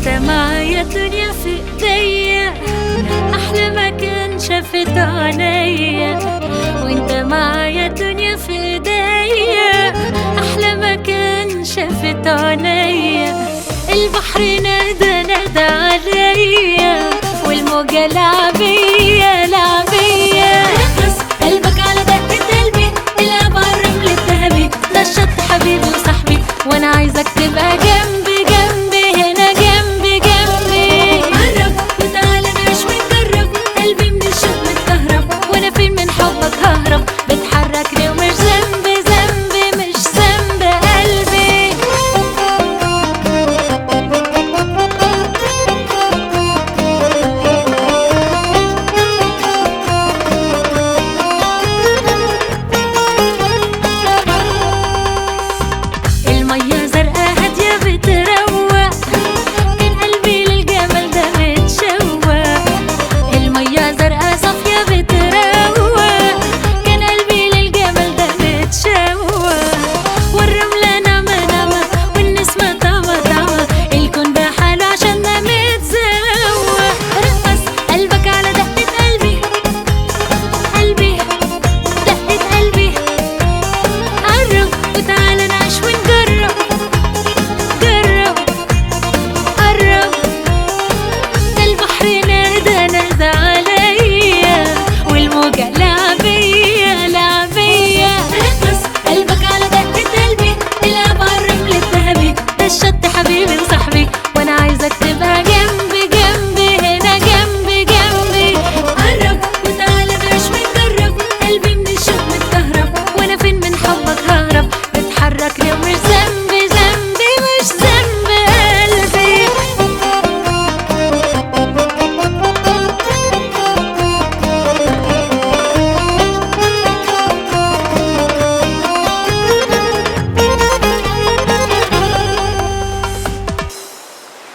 وانت معايا الدنيا في ايديا احلى مكان شافت عينيا وانت معايا الدنيا في ايديا احلى مكان شافت عينيا البحر نادى نادى عليا والموجة لعبية لعبية رقص قلبك على دقة قلبي العب على الرمل الذهبي ده الشط حبيبي وصاحبي وانا عايزك تبقى جنبي جنبي هنا جنبي جنبي قرب وتعالى نعيش ونجرب قلبي من الشوق متكهرب وانا فين من حبك ههرب بتحركني ومش ذنبي ذنبي مش ذنب قلبي المية زرقاء هادية بتروق كان قلبي للجمال ده متشوق المية زرقاء صافية بتروق كان قلبي للجمال ده متشوق والرملة نعمة نعمة والنسمة طعمة طعمة الكون بحاله عشان ده متزوق رقص قلبك على دقة قلبي قلبي دقة قلبي قرب وتعالى نعيش ونجرب جرب قرب ده البحر نادى نادى عليا والموجة لعبية لعبية رقص قلبك على دقة قلبي العب على الرمل الذهبي ده الشط حبيبي وصاحبي وانا عايزك تبقى جنبي